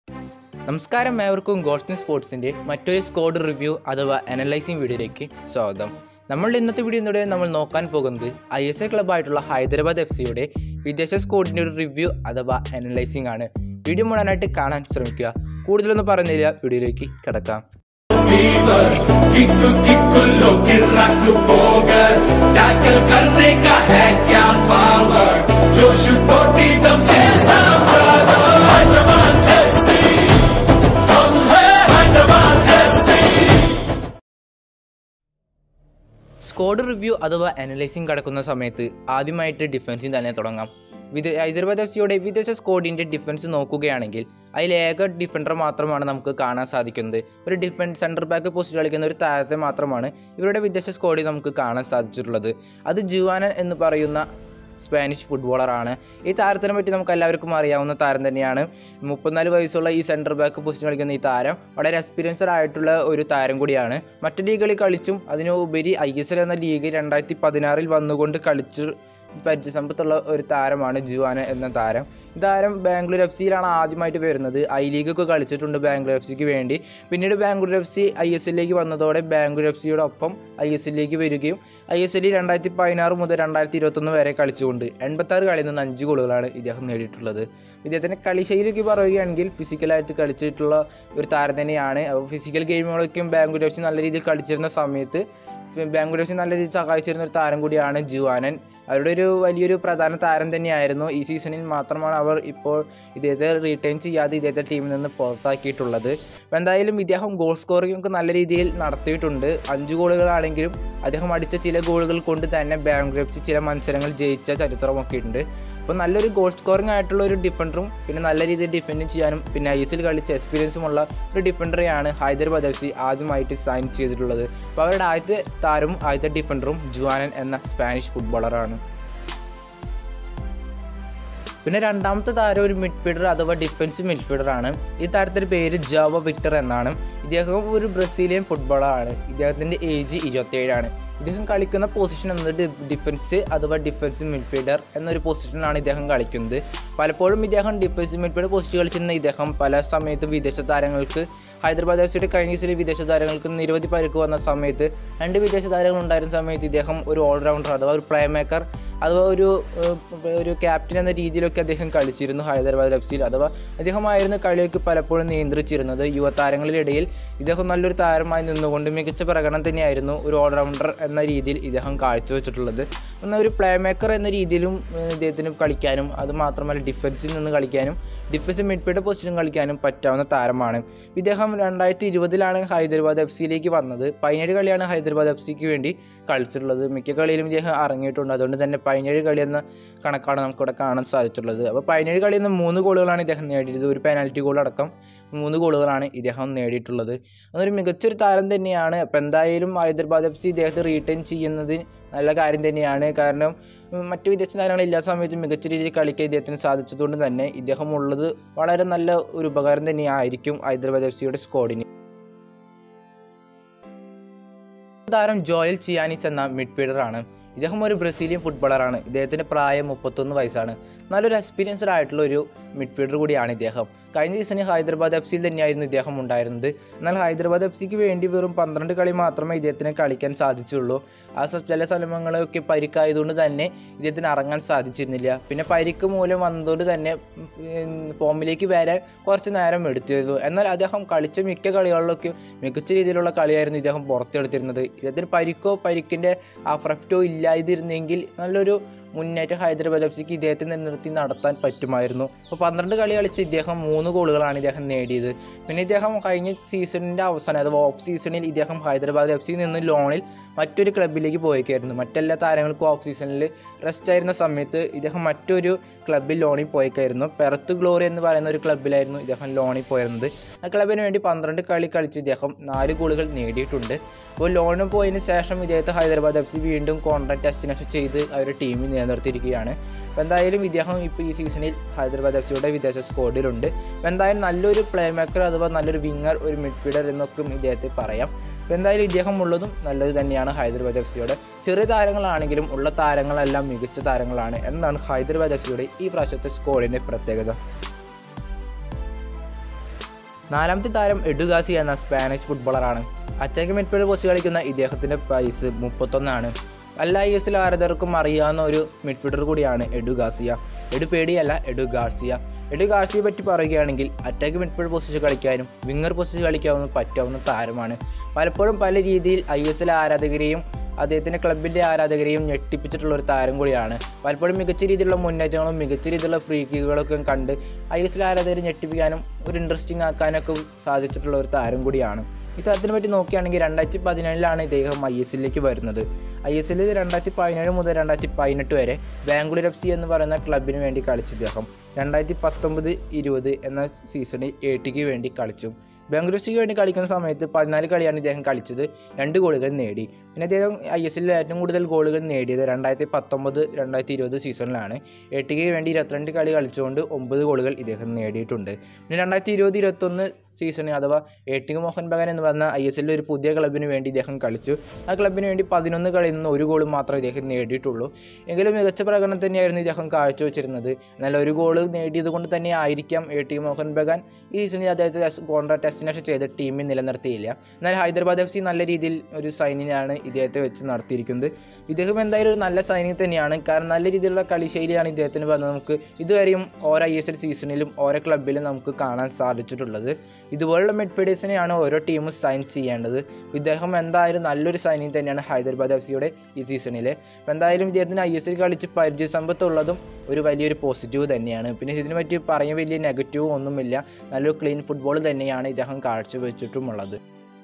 നമസ്കാരം ഏവർക്കും ഗോൾഡൻ സ്പോർട്സിൻ്റെ മറ്റൊരു സ്കോഡ് റിവ്യൂ അഥവാ അനലൈസിംഗ് വീഡിയോയിലേക്ക് സ്വാഗതം നമ്മളുടെ ഇന്നത്തെ വീഡിയോയിലൂടെ നമ്മൾ നോക്കാൻ പോകുന്നത് ഐ എസ് എ ക്ലബ്ബായിട്ടുള്ള ഹൈദരാബാദ് എഫ് സിയുടെ വിദേശ സ്കോഡിൻ്റെ ഒരു റിവ്യൂ അഥവാ അനലൈസിംഗ് ആണ് വീഡിയോ മുഴുവനായിട്ട് കാണാൻ ശ്രമിക്കുക കൂടുതലൊന്നും പറയുന്നില്ല വീഡിയോയിലേക്ക് കിടക്കാം फीवर किक किकुल्लो किरक पोगर टैकल करने का है क्या पावर जोश कोटी दम जैसा brother हैदराबाद एफसी हम है हैदराबाद एफसी സ്കോഡ് റിവ്യൂ അഥവാ അനലൈസിംഗ് കടക്കുന്ന സമയത്ത് ആദ്യമായിട്ട് ഡിഫൻസിൽ തന്നെ തുടങ്ങാം വിദേ ഹൈദരാബാദ് എഫ് സിയുടെ വിദേശ സ്കോഡിൻ്റെ ഡിഫൻസ് നോക്കുകയാണെങ്കിൽ അതിൽ ഏക ഡിഫൻഡർ മാത്രമാണ് നമുക്ക് കാണാൻ സാധിക്കുന്നത് ഒരു ഡിഫൻസ് സെൻറ്റർ ബാക്ക് പോസ്റ്റ് കളിക്കുന്ന ഒരു താരത്തെ മാത്രമാണ് ഇവരുടെ വിദേശ സ്കോഡിൽ നമുക്ക് കാണാൻ സാധിച്ചിട്ടുള്ളത് അത് ജുവാനൻ എന്ന് പറയുന്ന സ്പാനിഷ് ഫുട്ബോളറാണ് ഈ താരത്തിനെ പറ്റി നമുക്ക് എല്ലാവർക്കും അറിയാവുന്ന താരം തന്നെയാണ് മുപ്പത്തിനാല് വയസ്സുള്ള ഈ സെൻറ്റർ ബാക്ക് പൊസിഷൻ കളിക്കുന്ന ഈ താരം വളരെ എക്സ്പീരിയൻസ്ഡ് ആയിട്ടുള്ള ഒരു താരം കൂടിയാണ് മറ്റു ലീഗുകളിൽ കളിച്ചും അതിനുപരി ഐ എസ് എൽ എന്ന ലീഗ് രണ്ടായിരത്തി പതിനാറിൽ വന്നുകൊണ്ട് കളിച്ച് പരിചയസമ്പത്തുള്ള ഒരു താരമാണ് ജുവാന എന്ന താരം ഈ താരം ബാംഗ്ലൂർ എഫ് സിയിലാണ് ആദ്യമായിട്ട് വരുന്നത് ഐ ലീഗൊക്കെ കളിച്ചിട്ടുണ്ട് ബാംഗ്ലൂർ എഫ് സിക്ക് വേണ്ടി പിന്നീട് Bangalore F C I S എല്ലിലേക്ക് വന്നതോടെ ബാംഗ്ലൂർ എഫ് സിയുടെ ഒപ്പം ഐ എസ് എല്ലിലേക്ക് വരികയും ഐ എസ് എല്ലിൽ രണ്ടായിരത്തി പതിനാറ് മുതൽ രണ്ടായിരത്തി ഇരുപത്തൊന്ന് വരെ കളിച്ചുകൊണ്ട് എൺപത്താറ് കളിയിൽ നിന്ന് അഞ്ച് ഗോളുകളാണ് ഇദ്ദേഹം നേടിയിട്ടുള്ളത് ഇദ്ദേഹത്തിൻ്റെ കളിശൈലിയൊക്കെ പറയുകയാണെങ്കിൽ ഫിസിക്കലായിട്ട് കളിച്ചിട്ടുള്ള ഒരു താരം തന്നെയാണ് അപ്പോൾ ഫിസിക്കൽ ഗെയിമുകളൊക്കെയും ബാംഗ്ലൂർ എഫ് സി നല്ല രീതിയിൽ കളിച്ചിരുന്ന സമയത്ത് ബാംഗ്ലൂർ എഫ് സി നല്ല രീതിയിൽ സഹായിച്ചിരുന്ന ഒരു താരം കൂടിയാണ് ജുവാനൻ അവരുടെ ഒരു വലിയൊരു പ്രധാന താരം തന്നെയായിരുന്നു ഈ സീസണിൽ മാത്രമാണ് അവർ ഇപ്പോൾ ഇദ്ദേഹത്തെ റീറ്റെയിൻ ചെയ്യാതെ ഇദ്ദേഹത്തെ ടീമിൽ നിന്ന് പുറത്താക്കിയിട്ടുള്ളത് അപ്പോൾ എന്തായാലും ഇദ്ദേഹം ഗോൾ സ്കോറിംഗ് ഒക്കെ നല്ല രീതിയിൽ നടത്തിയിട്ടുണ്ട് അഞ്ച് ഗോളുകളാണെങ്കിലും അദ്ദേഹം അടിച്ച ചില ഗോളുകൾ കൊണ്ട് തന്നെ ബാംഗ്ലൂർ എഫ് സി ചില മത്സരങ്ങൾ ജയിച്ച ചരിത്രമൊക്കെ ഉണ്ട് അപ്പോൾ നല്ലൊരു ഗോൾ സ്കോറിംഗ് ആയിട്ടുള്ള ഒരു ഡിഫൻഡറും പിന്നെ നല്ല രീതിയിൽ ഡിഫെൻഡ് ചെയ്യാനും പിന്നെ ഐ എസ് എൽ കളിച്ച എക്സ്പീരിയൻസുമുള്ള ഒരു ഡിഫൻഡറെയാണ് ഹൈദരാബാദ് എഫ് സി ആദ്യമായിട്ട് സൈൻ ചെയ്തിട്ടുള്ളത് അപ്പോൾ അവരുടെ ആദ്യത്തെ താരവും ആദ്യത്തെ ഡിഫൻഡറും ജുവാനൻ എന്ന സ്പാനിഷ് ഫുട്ബോളറാണ് പിന്നെ രണ്ടാമത്തെ താരം ഒരു മിഡ്ഫീൽഡർ അഥവാ ഡിഫൻസ് മിഡ്ഫീൽഡറാണ് ഈ താരത്തിൻ്റെ പേര് ജാവ വിക്ടർ എന്നാണ് ഇദ്ദേഹം ഒരു ബ്രസീലിയൻ ഫുട്ബോളറാണ് ഇദ്ദേഹത്തിൻ്റെ ഏജ് ഇരുപത്തിയേഴാണ് ഇദ്ദേഹം കളിക്കുന്ന പൊസിഷൻ എന്നത് ഡി- ഡിഫൻസ് അഥവാ ഡിഫൻസ് മിഡ്ഫീൽഡർ എന്നൊരു പൊസിഷനിലാണ് ഇദ്ദേഹം കളിക്കുന്നത് പലപ്പോഴും ഇദ്ദേഹം ഡിഫൻസ് മിഡ്ഫീൽഡർ പൊസിഷൻ കളിച്ചിരുന്ന ഇദ്ദേഹം പല സമയത്തും വിദേശ താരങ്ങൾക്ക് ഹൈദരാബാദ് എഫ് സിയുടെ കഴിഞ്ഞ സീസണിൽ വിദേശ താരങ്ങൾക്ക് നിരവധി പരിക്ക് വന്ന സമയത്ത് രണ്ട് വിദേശ താരങ്ങൾ ഉണ്ടായിരുന്ന സമയത്ത് ഇദ്ദേഹം ഒരു ഓൾറൗണ്ടർ അഥവാ ഒരു പ്ലേ മേക്കർ അഥവാ ഒരു ഏഹ്, ഒരു ക്യാപ്റ്റൻ എന്ന രീതിയിലൊക്കെ അദ്ദേഹം കളിച്ചിരുന്നു ഹൈദരാബാദ് എഫ് സിയിൽ അഥവാ അദ്ദേഹമായിരുന്നു കളിയൊക്കെ പലപ്പോഴും നിയന്ത്രിച്ചിരുന്നത് യുവതാരങ്ങളിലിടയിൽ ഇദ്ദേഹം നല്ലൊരു താരമായി നിന്നുകൊണ്ട് മികച്ച പ്രകടനം തന്നെയായിരുന്നു ഒരു ഓൾറൗണ്ടർ എന്ന രീതിയിൽ ഇദ്ദേഹം കാഴ്ചവെച്ചിട്ടുള്ളത് എന്നാൽ ഒരു പ്ലേ മേക്കർ എന്ന രീതിയിലും ഏഹ്, ഇദ്ദേഹത്തിന് കളിക്കാനും അത് മാത്രമല്ല ഡിഫൻസിൽ നിന്ന് കളിക്കാനും ഡിഫൻസ് മിഡ്ഫീൽഡ് പൊസിഷൻ കളിക്കാനും പറ്റാവുന്ന താരമാണ് ഇദ്ദേഹം രണ്ടായിരത്തി ഇരുപതിലാണ് ഹൈദരാബാദ് എഫ് സിയിലേക്ക് വന്നത് പതിനേഴ് കളിയാണ് ഹൈദരാബാദ് എഫ് സിക്ക് വേണ്ടി കളിച്ചിട്ടുള്ളത് മിക്ക കളിയിലും ഇദ്ദേഹം ഇറങ്ങിയിട്ടുണ്ട് അതുകൊണ്ട് തന്നെ പതിനേഴ് കളി എന്ന കണക്കാണ് നമുക്കിവിടെ കാണാൻ സാധിച്ചിട്ടുള്ളത് അപ്പോൾ പതിനേഴ് കളിയിൽ നിന്ന് മൂന്ന് ഗോളുകളാണ് ഇദ്ദേഹം നേടിയത് ഒരു പെനാൽറ്റി ഗോൾ അടക്കം മൂന്ന് ഗോളുകളാണ് ഇദ്ദേഹം നേടിയിട്ടുള്ളത് അതൊരു മികച്ചൊരു താരം തന്നെയാണ് അപ്പോൾ എന്തായാലും ഹൈദരാബാദ് എഫ് സി ഇദ്ദേഹത്തെ റീറ്റെയിൻ ചെയ്യുന്നത് നല്ല കാര്യം തന്നെയാണ് കാരണം ഉം, മറ്റ് വിദേശ താരങ്ങളില്ലാത്ത സമയത്ത് മികച്ച രീതിയിൽ കളിക്കാൻ ഇദ്ദേഹത്തിന് സാധിച്ചതുകൊണ്ട് തന്നെ ഇദ്ദേഹം ഉള്ളത് വളരെ നല്ല ഒരു ഉപകാരം തന്നെയായിരിക്കും ഹൈദരാബാദ് എഫ് സിയുടെ സ്ക്വാഡിന് താരം ജോയൽ ചിയാനിസ് എന്ന മിഡ്ഫീൽഡറാണ് ഇദ്ദേഹം ഒരു ബ്രസീലിയൻ ഫുട്ബോളറാണ് ഇദ്ദേഹത്തിൻ്റെ പ്രായം മുപ്പത്തൊന്ന് വയസ്സാണ് നല്ലൊരു എക്സ്പീരിയൻസ്ഡ് ആയിട്ടുള്ള ഒരു മിഡ്ഫീൽഡർ കൂടിയാണ് ഇദ്ദേഹം കഴിഞ്ഞ സീസണിൽ ഹൈദരാബാദ് എഫ് സിയിൽ തന്നെയായിരുന്നു ഇദ്ദേഹം ഉണ്ടായിരുന്നത് എന്നാൽ ഹൈദരാബാദ് എഫ് സിക്ക് വേണ്ടി വെറും പന്ത്രണ്ട് കളി മാത്രമേ ഇദ്ദേഹത്തിന് കളിക്കാൻ സാധിച്ചുള്ളൂ ആ സ- ചില സ്ഥലങ്ങളൊക്കെ പരിക്കായതുകൊണ്ട് തന്നെ ഇദ്ദേഹത്തിന് ഇറങ്ങാൻ സാധിച്ചിരുന്നില്ല പിന്നെ പരിക്ക് മൂലം വന്നതുകൊണ്ട് തന്നെ ഉം, ഫോമിലേക്ക് വരാൻ കുറച്ച് നേരം എടുത്തിരുന്നു എന്നാൽ അദ്ദേഹം കളിച്ച മിക്ക കളികളിലൊക്കെ മികച്ച രീതിയിലുള്ള കളിയായിരുന്നു ഇദ്ദേഹം പുറത്തെടുത്തിരുന്നത് ഇദ്ദേഹത്തിന് പരിക്കോ പരിക്കിൻ്റെ അഫ്രക്റ്റോ ഇല്ലാതിരുന്നെങ്കിൽ നല്ലൊരു മുന്നേറ്റം ഹൈദരാബാദ് എഫ് സിക്ക് ഇദ്ദേഹത്തെ നിലനിർത്തി നടത്താൻ പറ്റുമായിരുന്നു അപ്പോൾ പന്ത്രണ്ട് കളി കളിച്ച് ഇദ്ദേഹം മൂന്ന് ഗോളുകളാണ് ഇദ്ദേഹം നേടിയത് പിന്നെ ഇദ്ദേഹം കഴിഞ്ഞ സീസണിൻ്റെ അവസാനം അഥവാ ഓഫ് സീസണിൽ ഇദ്ദേഹം ഹൈദരാബാദ് എഫ് സിയിൽ നിന്ന് ലോണിൽ മറ്റൊരു ക്ലബിലേക്ക് പോയേക്കായിരുന്നു മറ്റെല്ലാ താരങ്ങൾക്കും ഓഫ് സീസണിൽ റെസ്റ്റ് ആയിരുന്ന സമയത്ത് ഇദ്ദേഹം മറ്റൊരു ക്ലബ്ബിൽ ലോണിൽ പോയേക്കായിരുന്നു പെർത്ത് ഗ്ലോറി എന്ന് പറയുന്ന ഒരു ക്ലബ്ബിലായിരുന്നു ഇദ്ദേഹം ലോണിൽ പോയിരുന്നത് ആ ക്ലബിന് വേണ്ടി പന്ത്രണ്ട് കളി കളിച്ച് ഇദ്ദേഹം നാല് ഗോളുകൾ നേടിയിട്ടുണ്ട് അപ്പോൾ ലോണിൽ പോയതിന് ശേഷം ഇദ്ദേഹത്തെ ഹൈദരാബാദ് എഫ് സി വീണ്ടും കോൺട്രാക്ട് എസ്റ്റിനേഷൻ ചെയ്ത് അവരുടെ ടീമിൽ നിലനിർത്തിയിരിക്കുകയാണ് അപ്പോൾ എന്തായാലും ഇദ്ദേഹം ഇപ്പോൾ ഈ സീസണിൽ ഹൈദരാബാദ് എഫ് സിയുടെ വിദേശ സ്ക്വാഡിലുണ്ട് അപ്പോൾ എന്തായാലും നല്ലൊരു പ്ലേ മേക്കർ അഥവാ നല്ലൊരു വിങ്ങർ ഒരു മിഡ്ഫീൽഡർ എന്നൊക്കെ ഇദ്ദേഹത്തെ പറയാം അപ്പോൾ എന്തായാലും ഇദ്ദേഹം ഉള്ളതും നല്ലത് തന്നെയാണ് ഹൈദരാബാദ് എഫ് സിയുടെ ചെറിയ താരങ്ങളാണെങ്കിലും ഉള്ള താരങ്ങളെല്ലാം മികച്ച താരങ്ങളാണ് എന്നാണ് ഹൈദരാബാദ് എഫ് സിയുടെ ഈ പ്രാവശ്യത്തെ സ്ക്വാഡിൻ്റെ പ്രത്യേകത നാലാമത്തെ താരം എഡുഗാസി എന്ന സ്പാനിഷ് ഫുട്ബോളറാണ് അറ്റാക്ക് മിഡ്ഫീൽഡ് പോസ്റ്റ് കളിക്കുന്ന ഇദ്ദേഹത്തിൻ്റെ വയസ്സ് മുപ്പത്തൊന്നാണ് എല്ലാ ഐ എസ് എൽ ആരാധകർക്കും അറിയാവുന്ന ഒരു മിഡ്ഫീൽഡർ കൂടിയാണ് എഡു ഗാർസിയ എഡു പേടിയല്ല എഡു ഗാർസിയ എഡു ഗാർസിയെ പറ്റി പറയുകയാണെങ്കിൽ അറ്റാക്ക് മിഡ്ഫീൽഡ് പൊസിഷൻ കളിക്കാനും വിങ്ങർ പൊസിഷൻ കളിക്കാവുന്ന പറ്റാവുന്ന താരമാണ് പലപ്പോഴും പല രീതിയിൽ ഐ എസ് എൽ ആരാധകരെയും അദ്ദേഹത്തിൻ്റെ ക്ലബിൻ്റെ ആരാധകരെയും ഞെട്ടിപ്പിച്ചിട്ടുള്ള ഒരു താരം കൂടിയാണ് പലപ്പോഴും മികച്ച രീതിയിലുള്ള മുന്നേറ്റങ്ങളും മികച്ച രീതിയിലുള്ള ഫ്രീ കിക്കുകളൊക്കെ കണ്ട് ഐ എസ് എൽ ആരാധകരെ ഞെട്ടിപ്പിക്കാനും ഒരു ഇൻട്രസ്റ്റിംഗ് ആക്കാനൊക്കെ സാധിച്ചിട്ടുള്ള ഒരു താരം കൂടിയാണ് ഈ താരത്തിനെ പറ്റി നോക്കുകയാണെങ്കിൽ രണ്ടായിരത്തി പതിനേഴിലാണ് ഇദ്ദേഹം ഐ എസ് എല്ലിലേക്ക് വരുന്നത് ഐ എസ് എല്ലിൽ രണ്ടായിരത്തി പതിനേഴ് മുതൽ രണ്ടായിരത്തി പതിനെട്ട് വരെ ബാംഗ്ലൂർ എഫ് സി എന്ന് പറയുന്ന ക്ലബിന് വേണ്ടി കളിച്ച ഇദ്ദേഹം രണ്ടായിരത്തി പത്തൊമ്പത് ഇരുപത് എന്ന സീസണിൽ എ ടിക്ക് വേണ്ടി കളിച്ചു ബാംഗ്ലൂർ സിക്ക് വേണ്ടി കളിക്കുന്ന സമയത്ത് പതിനാല് കളിയാണ് ഇദ്ദേഹം കളിച്ചത് രണ്ട് ഗോളുകൾ നേടി പിന്നെ അദ്ദേഹം ഐ എസ് എല്ലിൽ ഏറ്റവും കൂടുതൽ ഗോളുകൾ നേടിയത് രണ്ടായിരത്തി പത്തൊമ്പത് രണ്ടായിരത്തി ഇരുപത് സീസണിലാണ് എ ടിക്ക് വേണ്ടി ഇരുപത്തിരണ്ട് കളി കളിച്ചുകൊണ്ട് ഒമ്പത് ഗോളുകൾ ഇദ്ദേഹം നേടിയിട്ടുണ്ട് പിന്നെ രണ്ടായിരത്തി ഇരുപത് ഇരുപത്തൊന്ന് സീസണിൽ അഥവാ എ ടി മോഹൻ ബഗാൻ എന്ന് പറഞ്ഞ ഐ എസ് എല്ലിൽ ഒരു പുതിയ ക്ലബിന് വേണ്ടി ഇദ്ദേഹം കളിച്ചു ആ ക്ലബിന് വേണ്ടി പതിനൊന്ന് കളിയിൽ നിന്ന് ഒരു ഗോൾ മാത്രമേ ഇദ്ദേഹം നേടിയിട്ടുള്ളൂ എങ്കിലും മികച്ച പ്രകടനം തന്നെയായിരുന്നു ഇദ്ദേഹം കാഴ്ചവെച്ചിരുന്നത് എന്നാൽ ഒരു ഗോൾ നേടിയത് കൊണ്ട് തന്നെ ആയിരിക്കാം എ ടി മോഹൻ ബഗാൻ ഈ സീസണിൽ അദ്ദേഹത്തെ കോൺട്രാക്ട് ഡെസ്റ്റിനേഷൻ ചെയ്ത് ടീമിൽ നിലനിർത്തിയില്ല എന്നാൽ ഹൈദരാബാദ് എഫ് സി നല്ല രീതിയിൽ ഒരു സൈനിങ് ഇദ്ദേഹത്തെ വെച്ച് നടത്തിയിരിക്കുന്നത് ഇദ്ദേഹം എന്തായാലും ഒരു നല്ല സൈനിങ് തന്നെയാണ് കാരണം നല്ല രീതിയിലുള്ള കളിശൈലിയാണ് ഇദ്ദേഹത്തിന് പറഞ്ഞത് നമുക്ക് ഇതുവരെയും ഓരോ ഐ എസ് എൽ സീസണിലും ഓരോ ക്ലബിലും നമുക്ക് കാണാൻ സാധിച്ചിട്ടുള്ളത് ഇതുപോലുള്ള മിഡ്ഫീൽഡേഴ്സിനെയാണ് ഓരോ ടീമും സൈൻ ചെയ്യേണ്ടത് ഇദ്ദേഹം എന്തായാലും നല്ലൊരു സൈനിങ് തന്നെയാണ് ഹൈദരാബാദ് എഫ് സിയുടെ ഈ സീസണിൽ അപ്പോൾ എന്തായാലും ഇദ്ദേഹത്തിന് ഐ എസ് എൽ കളിച്ച് പരിചയസമ്പത്തുള്ളതും ഒരു വലിയൊരു പോസിറ്റീവ് തന്നെയാണ് പിന്നെ ഇതിനെ പറ്റി പറയാൻ വലിയ നെഗറ്റീവ് ഒന്നുമില്ല നല്ലൊരു ക്ലീൻ ഫുട്ബോൾ തന്നെയാണ് ഇദ്ദേഹം കാഴ്ചവെച്ചിട്ടുമുള്ളത്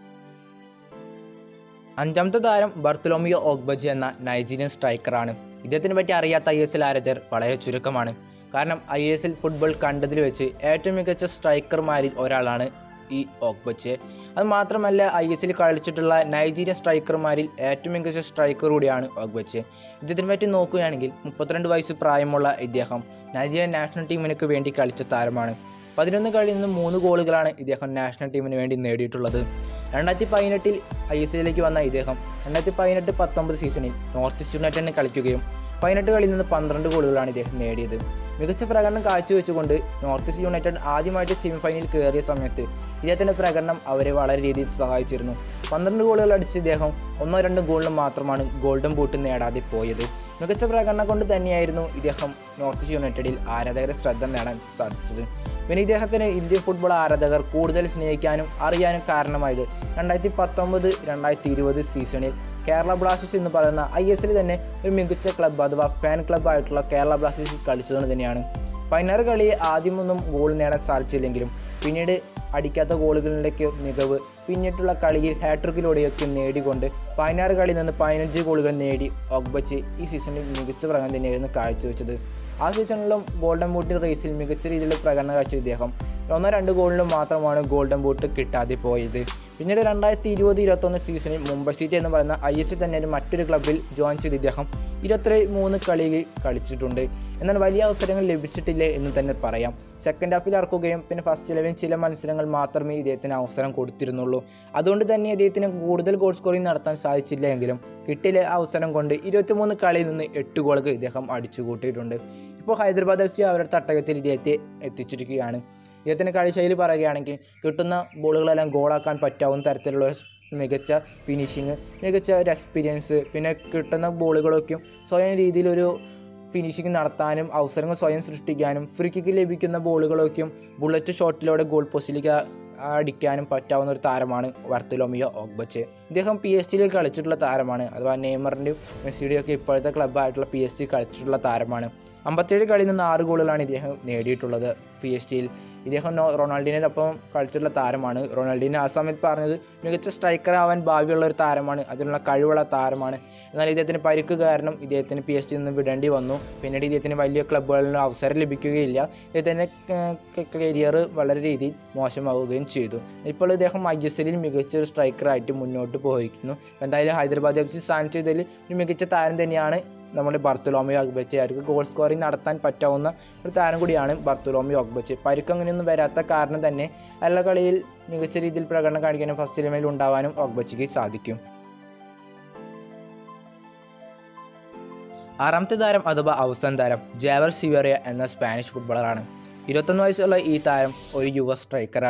അഞ്ചാമത്തെ താരം ബർത്തലോമിയോ ഓഗ്ബജി എന്ന നൈജീരിയൻ സ്ട്രൈക്കറാണ് ഇദ്ദേഹത്തിനെ പറ്റി അറിയാത്ത ഐ എസ് എൽ ആരാധകർ വളരെ ചുരുക്കമാണ് കാരണം ഐ എസ് എൽ ഫുട്ബോൾ കണ്ടതിൽ വെച്ച് ഏറ്റവും മികച്ച സ്ട്രൈക്കർമാരിൽ ഒരാളാണ് ഈ ഓഗ്ബച്ചെ അത് മാത്രമല്ല ഐ എസ് എൽ കളിച്ചിട്ടുള്ള നൈജീരിയൻ സ്ട്രൈക്കർമാരിൽ ഏറ്റവും മികച്ച സ്ട്രൈക്കർ കൂടിയാണ് ഓഗ്ബച്ചെ ഇദ്ദേഹത്തിനെ പറ്റി നോക്കുകയാണെങ്കിൽ മുപ്പത്തിരണ്ട് വയസ്സ് പ്രായമുള്ള ഇദ്ദേഹം നൈജീരിയൻ നാഷണൽ ടീമിനൊക്കെ വേണ്ടി കളിച്ച താരമാണ് പതിനൊന്ന് കളിയിൽ നിന്ന് മൂന്ന് ഗോളുകളാണ് ഇദ്ദേഹം നാഷണൽ ടീമിന് വേണ്ടി നേടിയിട്ടുള്ളത് രണ്ടായിരത്തി പതിനെട്ടിൽ ഐ എസ് എല്ലിലേക്ക് വന്ന ഇദ്ദേഹം രണ്ടായിരത്തി പതിനെട്ട് പത്തൊമ്പത് സീസണിൽ നോർത്ത് ഈസ്റ്റ് യുണൈറ്റഡിന് കളിക്കുകയും പതിനെട്ട് കളിയിൽ നിന്ന് പന്ത്രണ്ട് ഗോളുകളാണ് ഇദ്ദേഹം നേടിയത് മികച്ച പ്രകടനം കാഴ്ചവെച്ചുകൊണ്ട് നോർത്ത് ഈസ്റ്റ് യുണൈറ്റഡ് ആദ്യമായിട്ട് സെമി ഫൈനലിൽ കയറിയ സമയത്ത് ഇദ്ദേഹത്തിൻ്റെ പ്രകടനം അവരെ വളരെ രീതിയിൽ സഹായിച്ചിരുന്നു പന്ത്രണ്ട് ഗോളുകൾ അടിച്ച് ഇദ്ദേഹം ഒന്നോ രണ്ടോ ഗോളിന് മാത്രമാണ് ഗോൾഡൻ ബൂട്ട് നേടാതെ പോയത് മികച്ച പ്രകടനം കൊണ്ട് തന്നെയായിരുന്നു ഇദ്ദേഹം നോർത്ത് ഈസ്റ്റ് യുണൈറ്റഡിൽ ആരാധകരെ ശ്രദ്ധ നേടാൻ സാധിച്ചത് പിന്നെ ഇദ്ദേഹത്തിന് ഇന്ത്യൻ ഫുട്ബോൾ ആരാധകർ കൂടുതൽ സ്നേഹിക്കാനും അറിയാനും കാരണമായത് രണ്ടായിരത്തി പത്തൊമ്പത് രണ്ടായിരത്തി ഇരുപത് സീസണിൽ കേരള ബ്ലാസ്റ്റേഴ്സ് എന്ന് പറയുന്ന ഐ എസ് എൽ തന്നെ ഒരു മികച്ച ക്ലബ്ബ് അഥവാ ഫാൻ ക്ലബ്ബായിട്ടുള്ള കേരള ബ്ലാസ്റ്റേഴ്സ് കളിച്ചതുകൊണ്ട് തന്നെയാണ് പതിനാറ് കളി ആദ്യമൊന്നും ഗോൾ നേടാൻ സാധിച്ചില്ലെങ്കിലും പിന്നീട് അടിക്കാത്ത ഗോളുകളിലേക്ക് മികവ് പിന്നീട്ടുള്ള കളിയിൽ ഹാട്രിക്കിലൂടെയൊക്കെ നേടിക്കൊണ്ട് പതിനാറ് കളിയിൽ നിന്ന് പതിനഞ്ച് ഗോളുകൾ നേടി ഒഗ്ബച്ച് ഈ സീസണിൽ മികച്ച പ്രകടനം തന്നെയായിരുന്നു കാഴ്ചവെച്ചത് ആ സീസണിലും ഗോൾഡൻ ബൂട്ട് റേസിൽ മികച്ച രീതിയിലുള്ള പ്രകടനം കാഴ്ച ഇദ്ദേഹം ഒന്നോ രണ്ട് ഗോളിലും മാത്രമാണ് ഗോൾഡൻ ബൂട്ട് കിട്ടാതെ പോയത് പിന്നീട് രണ്ടായിരത്തി ഇരുപത് ഇരുപത്തൊന്ന് സീസണിൽ മുംബൈ സിറ്റി എന്ന് പറയുന്ന ഐ എസ് തന്നെ ഒരു മറ്റൊരു ക്ലബ്ബിൽ ജോയിൻ ചെയ്ത് ഇദ്ദേഹം ഇരുപത്തി മൂന്ന് കളിയിൽ കളിച്ചിട്ടുണ്ട് എന്നാൽ വലിയ അവസരങ്ങൾ ലഭിച്ചിട്ടില്ല എന്ന് തന്നെ പറയാം സെക്കൻഡ് ഹാഫിൽ ഇറക്കുകയും പിന്നെ ഫസ്റ്റ് ഇലവൻ ചില മത്സരങ്ങൾ മാത്രമേ ഇദ്ദേഹത്തിന് അവസരം കൊടുത്തിരുന്നുള്ളൂ അതുകൊണ്ട് തന്നെ ഇദ്ദേഹത്തിന് കൂടുതൽ ഗോൾ സ്കോറിംഗ് നടത്താൻ സാധിച്ചില്ല എങ്കിലും കിട്ടിയ അവസരം കൊണ്ട് ഇരുപത്തിമൂന്ന് കളിയിൽ നിന്ന് എട്ട് ഗോളുകൾ ഇദ്ദേഹം അടിച്ചു കൂട്ടിയിട്ടുണ്ട് ഇപ്പോൾ ഹൈദരാബാദ് എഫ് സി അവരുടെ തട്ടകത്തിൽ ഇദ്ദേഹത്തെ എത്തിച്ചിരിക്കുകയാണ് ഇദ്ദേഹത്തിൻ്റെ കളിശൈലി പറയുകയാണെങ്കിൽ കിട്ടുന്ന ബോളുകളെല്ലാം ഗോളാക്കാൻ പറ്റാവുന്ന തരത്തിലുള്ള ഒരു മികച്ച ഫിനിഷിങ് മികച്ച ഒരു എക്സ്പീരിയൻസ് പിന്നെ കിട്ടുന്ന ബോളുകളൊക്കെയും സ്വയം രീതിയിലൊരു ഫിനിഷിംഗ് നടത്താനും അവസരങ്ങൾ സ്വയം സൃഷ്ടിക്കാനും ഫ്രീ കിക്ക് ലഭിക്കുന്ന ബോളുകളൊക്കെയും ബുള്ളറ്റ് ഷോട്ടിലൂടെ ഗോൾ പോസ്റ്റിലേക്ക് അടിക്കാനും പറ്റാവുന്ന ഒരു താരമാണ് വർത്തലോമിയോ ഓഗ്ബച്ച് ഇദ്ദേഹം പി എസ് ടിയിൽ കളിച്ചിട്ടുള്ള താരമാണ് അഥവാ നെയ്മറിൻ്റെയും മെസ്സിയുടെയും ഒക്കെ ഇപ്പോഴത്തെ ക്ലബ്ബായിട്ടുള്ള പി എസ് ടി കളിച്ചിട്ടുള്ള താരമാണ് അമ്പത്തേഴ് കളിയിൽ നിന്ന് ആറ് ഗോളുകളാണ് ഇദ്ദേഹം നേടിയിട്ടുള്ളത് പി എസ് ടിയിൽ ഇദ്ദേഹം നോ- റൊണാൾഡീനൊപ്പം കളിച്ചിട്ടുള്ള താരമാണ് റൊണാൾഡീനെ ആ സമയത്ത് പറഞ്ഞത് മികച്ച സ്ട്രൈക്കർ ആവാൻ ഭാവിയുള്ള ഒരു താരമാണ് അതിനുള്ള കഴിവുള്ള താരമാണ് എന്നാൽ ഇദ്ദേഹത്തിന് പരിക്ക് കാരണം ഇദ്ദേഹത്തിന് പി എസ് ടിയിൽ നിന്ന് വിടേണ്ടി വന്നു പിന്നീട് ഇദ്ദേഹത്തിന് വലിയ ക്ലബ്ബുകളിൽ അവസരം ലഭിക്കുകയില്ല ഇദ്ദേഹത്തിൻ്റെ കരിയർ വളരെ രീതിയിൽ മോശമാവുകയും ചെയ്തു ഇപ്പോൾ ഇദ്ദേഹം ഐ എസ് എല്ലിൽ മികച്ച ഒരു സ്ട്രൈക്കറായിട്ട് മുന്നോട്ട് പോയിരിക്കുന്നു എന്തായാലും ഹൈദരാബാദ് എഫ് സി സാൻ ചെയ്തതിൽ ഒരു മികച്ച താരം തന്നെയാണ് നമ്മുടെ ബർത്തുലോമിയോ ഒഗ്ബച്ച് അവർക്ക് ഗോൾ സ്കോറിംഗ് നടത്താൻ പറ്റാവുന്ന ഒരു താരം കൂടിയാണ് ബർത്തുലോമിയോ ഒഗ്ബച്ച് പരിക്ക് അങ്ങനെയൊന്നും വരാത്ത കാരണം തന്നെ എല്ലാ കളിയിൽ മികച്ച രീതിയിൽ പ്രകടനം കാണിക്കാനും ഫസ്റ്റ് ഇലവനിൽ ഉണ്ടാവാനും ഒഗ്ബച്ചിക്ക് സാധിക്കും ആറാമത്തെ താരം അഥവാ അവസാന താരം ജാവർ സിവേറിയ എന്ന സ്പാനിഷ് ഫുട്ബോളറാണ് ഇരുപത്തൊന്ന് വയസ്സുള്ള ഈ താരം ഒരു യുവ സ്ട്രൈക്കറാണ്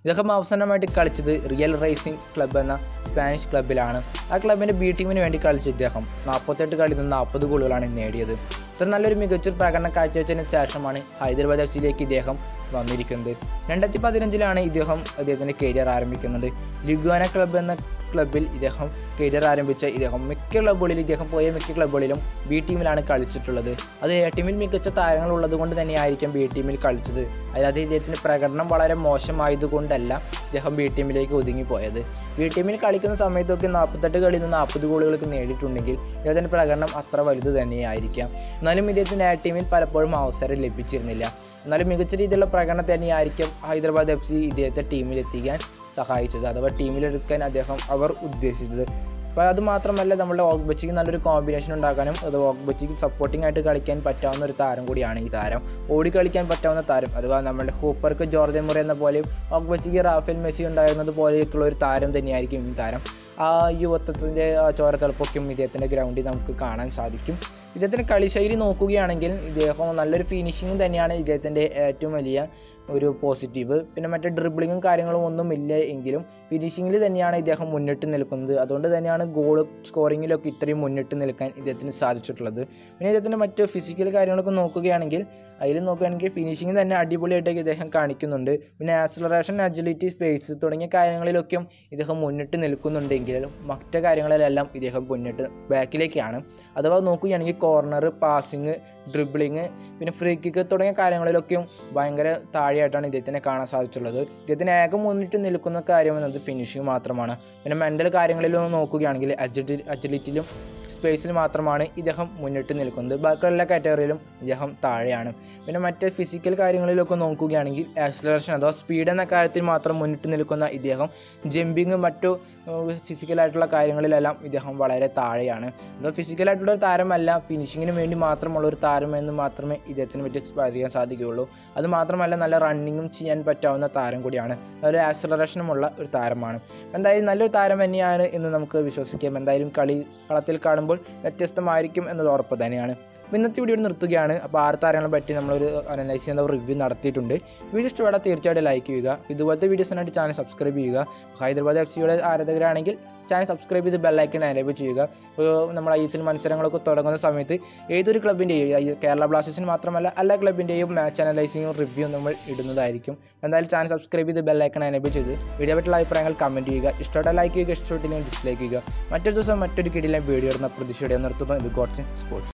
ഇദ്ദേഹം അവസാനമായിട്ട് കളിച്ചത് റിയൽ റേസിംഗ് ക്ലബ്ബ് എന്ന സ്പാനിഷ് ക്ലബ്ബിലാണ് ആ ക്ലബിൻ്റെ ബി ടീമിന് വേണ്ടി കളിച്ച ഇദ്ദേഹം നാൽപ്പത്തെട്ട് കളിയിൽ നിന്ന് നാൽപ്പത് ഗോളുകളാണ് നേടിയത് ഇത്ര നല്ലൊരു മികച്ചൊരു പ്രകടനം കാഴ്ചവെച്ചതിന് ശേഷമാണ് ഹൈദരാബാദ് എഫ് സിയിലേക്ക് ഇദ്ദേഹം വന്നിരിക്കുന്നത് രണ്ടായിരത്തി പതിനഞ്ചിലാണ് ഇദ്ദേഹം അദ്ദേഹത്തിൻ്റെ കരിയർ ആരംഭിക്കുന്നത് ലിഗ്വാന ക്ലബ്ബ് എന്ന ക്ലബ്ബിൽ ഇദ്ദേഹം കരിയർ ആരംഭിച്ച ഇദ്ദേഹം മിക്ക ക്ലബ്ബുകളിൽ ഇദ്ദേഹം പോയ മിക്ക ക്ലബ്ബുകളിലും ബി ടീമിലാണ് കളിച്ചിട്ടുള്ളത് അത് എ ടീമിൽ മികച്ച താരങ്ങൾ ഉള്ളത് കൊണ്ട് തന്നെയായിരിക്കും ബി ടീമിൽ കളിച്ചത് അല്ലാതെ ഇദ്ദേഹത്തിൻ്റെ പ്രകടനം വളരെ മോശമായതുകൊണ്ടല്ല ഇദ്ദേഹം ബി ടീമിലേക്ക് ഒതുങ്ങിപ്പോയത് ബി ടീമിൽ കളിക്കുന്ന സമയത്തൊക്കെ നാൽപ്പത്തെട്ട് കളിയിൽ നിന്ന് നാൽപ്പത് ഗോളുകളൊക്കെ നേടിയിട്ടുണ്ടെങ്കിൽ ഇദ്ദേഹത്തിൻ്റെ പ്രകടനം അത്ര വലുത് തന്നെയായിരിക്കാം എന്നാലും ഇദ്ദേഹത്തിന് എ ടീമിൽ പലപ്പോഴും അവസരം ലഭിച്ചിരുന്നില്ല എന്നാലും മികച്ച രീതിയിലുള്ള പ്രകടനം തന്നെയായിരിക്കും ഹൈദരാബാദ് എഫ് സി ഇദ്ദേഹത്തെ ടീമിലെത്തിക്കാൻ സഹായിച്ചത് അഥവാ ടീമിലെടുക്കാൻ അദ്ദേഹം അവർ ഉദ്ദേശിച്ചത് അപ്പോൾ അത് മാത്രമല്ല നമ്മുടെ ഓഗ്ബച്ചിക്ക് നല്ലൊരു കോമ്പിനേഷൻ ഉണ്ടാക്കാനും അത് ഓഗ്ബച്ചിക്ക് സപ്പോർട്ടിംഗ് ആയിട്ട് കളിക്കാൻ പറ്റാവുന്ന ഒരു താരം കൂടിയാണ് ഈ താരം ഓടി കളിക്കാൻ പറ്റാവുന്ന താരം അഥവാ നമ്മുടെ ഹൂപ്പർക്ക് ജോർജൻ മുറി എന്ന പോലെയും ഓഗ്ബച്ചിക്ക് റാഫേൽ മെസ്സി ഉണ്ടായിരുന്നത് പോലെയൊക്കെയുള്ള ഒരു താരം തന്നെയായിരിക്കും ഈ താരം ആ യുവത്വത്തിൻ്റെ ആ ചോരത്തിളപ്പൊക്കെയും ഇദ്ദേഹത്തിൻ്റെ ഗ്രൗണ്ടിൽ നമുക്ക് കാണാൻ സാധിക്കും ഇദ്ദേഹത്തിൻ്റെ കളിശൈലി നോക്കുകയാണെങ്കിൽ ഇദ്ദേഹം നല്ലൊരു ഫിനിഷിങ്ങും തന്നെയാണ് ഇദ്ദേഹത്തിൻ്റെ ഏറ്റവും വലിയ ഒരു പോസിറ്റീവ് പിന്നെ മറ്റേ ഡ്രിബിളിങ്ങും കാര്യങ്ങളും ഒന്നും ഇല്ല എങ്കിലും ഫിനിഷിങ്ങിൽ തന്നെയാണ് ഇദ്ദേഹം മുന്നിട്ട് നിൽക്കുന്നത് അതുകൊണ്ട് തന്നെയാണ് ഗോൾ സ്കോറിങ്ങിലൊക്കെ ഇത്രയും മുന്നിട്ട് നിൽക്കാൻ ഇദ്ദേഹത്തിന് സാധിച്ചിട്ടുള്ളത് പിന്നെ ഇദ്ദേഹത്തിൻ്റെ മറ്റ് ഫിസിക്കൽ കാര്യങ്ങളൊക്കെ നോക്കുകയാണെങ്കിൽ അതിൽ നോക്കുകയാണെങ്കിൽ ഫിനിഷിങ് തന്നെ അടിപൊളിയായിട്ടൊക്കെ ഇദ്ദേഹം കാണിക്കുന്നുണ്ട് പിന്നെ ആക്സലറേഷൻ അജിലിറ്റി സ്പേസ് തുടങ്ങിയ കാര്യങ്ങളിലൊക്കെയും ഇദ്ദേഹം മുന്നിട്ട് നിൽക്കുന്നുണ്ടെങ്കിലും മറ്റ് കാര്യങ്ങളിലെല്ലാം ഇദ്ദേഹം മുന്നിട്ട് ബാക്കിലേക്കാണ് അഥവാ നോക്കുകയാണെങ്കിൽ കോർണർ പാസിങ് ഡ്രിബിളിങ് പിന്നെ ഫ്രീ കിക്ക് തുടങ്ങിയ കാര്യങ്ങളിലൊക്കെയും ഭയങ്കര താഴെയായിട്ടാണ് ഇദ്ദേഹത്തിനെ കാണാൻ സാധിച്ചുള്ളത് ഇദ്ദേഹത്തിന് ഏകം മുന്നിട്ട് നിൽക്കുന്ന കാര്യം എന്നത് ഫിനിഷിങ് മാത്രമാണ് പിന്നെ മെൻ്റൽ കാര്യങ്ങളിലും നോക്കുകയാണെങ്കിൽ അജിലി അജിലിറ്റിയിലും സ്പേസിൽ മാത്രമാണ് ഇദ്ദേഹം മുന്നിട്ട് നിൽക്കുന്നത് ബാക്കിയുള്ള എല്ലാ കാറ്റഗറിയിലും ഇദ്ദേഹം താഴെയാണ് പിന്നെ മറ്റ് ഫിസിക്കൽ കാര്യങ്ങളിലൊക്കെ നോക്കുകയാണെങ്കിൽ ആക്സിലറേഷൻ അഥവാ സ്പീഡ് എന്ന കാര്യത്തിൽ മാത്രം മുന്നിട്ട് നിൽക്കുന്ന ഇദ്ദേഹം ജമ്പിങ് മറ്റു ഫിസിക്കലായിട്ടുള്ള കാര്യങ്ങളിലെല്ലാം ഇദ്ദേഹം വളരെ താഴെയാണ് അപ്പോൾ ഫിസിക്കലായിട്ടുള്ള ഒരു താരമല്ല ഫിനിഷിങ്ങിന് വേണ്ടി മാത്രമുള്ള ഒരു താരമെന്ന് മാത്രമേ ഇദ്ദേഹത്തിന് പറ്റി പറയാൻ സാധിക്കുകയുള്ളൂ അത് മാത്രമല്ല നല്ല റണ്ണിങ്ങും ചെയ്യാൻ പറ്റാവുന്ന താരം കൂടിയാണ് ഒരു ആക്സലറേഷനുമുള്ള ഒരു താരമാണ് എന്തായാലും നല്ലൊരു താരം തന്നെയാണ് എന്ന് നമുക്ക് വിശ്വസിക്കാം എന്തായാലും കളി കളത്തിൽ കാണുമ്പോൾ വ്യത്യസ്തമായിരിക്കും എന്നത് ഉറപ്പ് തന്നെയാണ് അപ്പോൾ ഇന്നത്തെ വീഡിയോ നിർത്തുകയാണ് അപ്പോൾ ആറ് താരങ്ങളെ പറ്റി നമ്മളൊരു അനലൈസ് ചെയ്യുന്ന റിവ്യൂ നടത്തിയിട്ടുണ്ട് വീഡിയോ ഇഷ്ടപ്പെട്ടാൽ തീർച്ചയായിട്ടും ലൈക്ക് ചെയ്യുക ഇതുപോലത്തെ വീഡിയോസിനായിട്ട് ചാനൽ സബ്സ്ക്രൈബ് ചെയ്യുക ഹൈദരാബാദ് എഫ് സിയുടെ ആരാധകരാണെങ്കിൽ ചാനൽ സബ്സ്ക്രൈബ് ചെയ്ത് ബെല്ലൈക്കൺ എനേബിൾ ചെയ്യുക ഇപ്പോൾ നമ്മൾ ഐ എസ് എൽ മത്സരങ്ങളൊക്കെ തുടങ്ങുന്ന സമയത്ത് ഏതൊരു ക്ലബിൻ്റെയും കേരള ബ്ലാസ്റ്റേഴ്സിന് മാത്രമല്ല എല്ലാ ക്ലബിൻ്റെയും മാച്ച് അനലൈസിങ്ങും റിവ്യൂ നമ്മൾ ഇടുന്നതായിരിക്കും എന്തായാലും ചാനൽ സബ്സ്ക്രൈബ് ചെയ്ത് ബെല്ലൈക്കൺ എനേബിൾ ചെയ്ത് വീഡിയോ പറ്റുള്ള അഭിപ്രായങ്ങൾ കമൻറ്റ് ചെയ്യുക ഇഷ്ടപ്പെട്ട ലൈക്ക് ചെയ്യുക ഇഷ്ടപ്പെട്ടില്ലെങ്കിൽ ഡിസ്ലൈക്ക് ചെയ്യുക മറ്റൊരു ദിവസം മറ്റൊരു കിടിലെ വീഡിയോ ഇടുന്ന പ്രതീക്ഷയുടെ നിർത്തുന്നു ഇത് ഗോഡ്സ് സ്പോർട്സ്